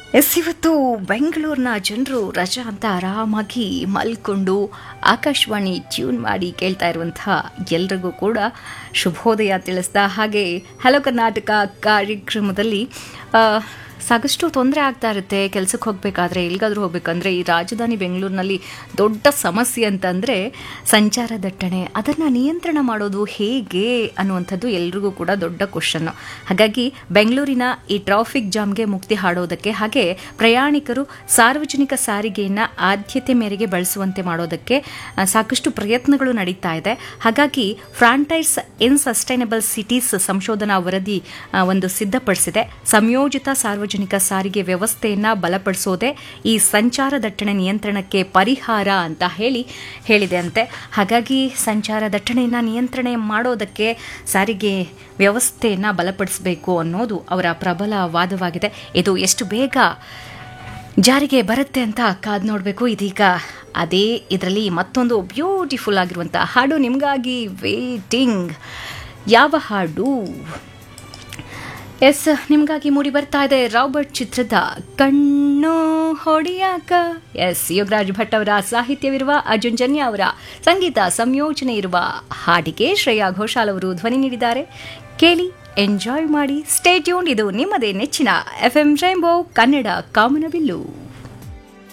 S ಇವತ್ತು ಬೆಂಗಳೂರಿನ ಜನರು ರಜಾ ಅಂತ ಆರಾಮಾಗಿ ಮಲ್ಕೊಂಡು ಆಕಾಶವಾಣಿ ಟ್ಯೂನ್ ಮಾಡಿ ಕೇಳ್ತಾ ಇರುವಂತಹ ಎಲ್ರಿಗೂ ಕೂಡ ಶುಭೋದಯ ತಿಳಿಸ್ತಾ ಹಾಗೆ ಹಲೋ ಕರ್ನಾಟಕ ಕಾರ್ಯಕ್ರಮದಲ್ಲಿ ಆ, ಸಾಕಷ್ಟು ತೊಂದರೆ ಆಗ್ತಾ ಇರುತ್ತೆ ಕೆಲಸಕ್ಕೆ ಹೋಗಬೇಕಾದ್ರೆ ಎಲ್ಲಿಗಾದ್ರೂ ಹೋಗ್ಬೇಕಂದ್ರೆ ಈ ರಾಜಧಾನಿ ಬೆಂಗಳೂರಿನಲ್ಲಿ ದೊಡ್ಡ ಸಮಸ್ಯೆ ಅಂತಂದರೆ ಸಂಚಾರ ದಟ್ಟಣೆ ಅದನ್ನು ನಿಯಂತ್ರಣ ಮಾಡೋದು ಹೇಗೆ ಅನ್ನುವಂಥದ್ದು ಎಲ್ರಿಗೂ ಕೂಡ ದೊಡ್ಡ ಕ್ವಶನ್ನು ಹಾಗಾಗಿ ಬೆಂಗಳೂರಿನ ಈ ಟ್ರಾಫಿಕ್ ಜಾಮ್ಗೆ ಮುಕ್ತಿ ಹಾಡೋದಕ್ಕೆ ಹಾಗೆ ಪ್ರಯಾಣಿಕರು ಸಾರ್ವಜನಿಕ ಸಾರಿಗೆಯನ್ನು ಆದ್ಯತೆ ಮೇರೆಗೆ ಬಳಸುವಂತೆ ಮಾಡೋದಕ್ಕೆ ಆ, ಸಾಕಷ್ಟು ಪ್ರಯತ್ನಗಳು ನಡೀತಾ ಇದೆ ಹಾಗಾಗಿ ಫ್ರಾಂಟೈಸ್ ಇನ್ ಸಸ್ಟೈನಬಲ್ ಸಿಟೀಸ್ ಸಂಶೋಧನಾ ವರದಿ ಆ, ಒಂದು ಸಿದ್ಧಪಡಿಸಿದೆ ಸಂಯೋಜಿತ ಸಾರ್ವಜನಿಕ ಸಾರಿಗೆ ವ್ಯವಸ್ಥೆಯನ್ನು ಬಲಪಡಿಸೋದೇ ಈ ಸಂಚಾರ ದಟ್ಟಣೆ ನಿಯಂತ್ರಣಕ್ಕೆ ಪರಿಹಾರ ಅಂತ ಹೇಳಿ ಹೇಳಿದೆ ಅಂತೆ ಹಾಗಾಗಿ ಸಂಚಾರ ದಟ್ಟಣೆಯನ್ನು ನಿಯಂತ್ರಣೆ ಮಾಡೋದಕ್ಕೆ ಸಾರಿಗೆ ವ್ಯವಸ್ಥೆಯನ್ನು ಬಲಪಡಿಸಬೇಕು ಅನ್ನೋದು ಅವರ ಪ್ರಬಲ ವಾದವಾಗಿದೆ ಇದು ಎಷ್ಟು ಬೇಗ ಜಾರಿಗೆ ಬರುತ್ತೆ ಅಂತ ಕಾದು ನೋಡಬೇಕು ಇದೀಗ ಅದೇ ಇದರಲ್ಲಿ ಮತ್ತೊಂದು ಬ್ಯೂಟಿಫುಲ್ ಆಗಿರುವಂಥ ಹಾಡು ನಿಮಗಾಗಿ ವೇಟಿಂಗ್ ಯಾವ ಹಾಡು ಎಸ್ ನಿಮಗಾಗಿ ಮೂಡಿ ಬರ್ತಾ ಇದೆ ರಾಬರ್ಟ್ ಚಿತ್ರದ ಕಣ್ಣು ಹೊಡಿಯಾಕ ಎಸ್ ಯೋಗರಾಜ್ ಭಟ್ ಅವರ ಸಾಹಿತ್ಯವಿರುವ ಅರ್ಜುನ್ ಜನ್ಯ ಅವರ ಸಂಗೀತ ಸಂಯೋಜನೆ ಇರುವ ಹಾಡಿಗೆ ಶ್ರೇಯಾ ಘೋಷಾಲ್ ಅವರು ಧ್ವನಿ ನೀಡಿದ್ದಾರೆ ಕೇಳಿ ಎಂಜಾಯ್ ಮಾಡಿ ಸ್ಟೇ ಟ್ಯೂನ್ ಇದು ನಿಮ್ಮದೇ ನೆಚ್ಚಿನ ಎಫ್ ಎಂ ರೈಂಬೋ ಕನ್ನಡ ಕಾಮನಬಿಲ್ಲು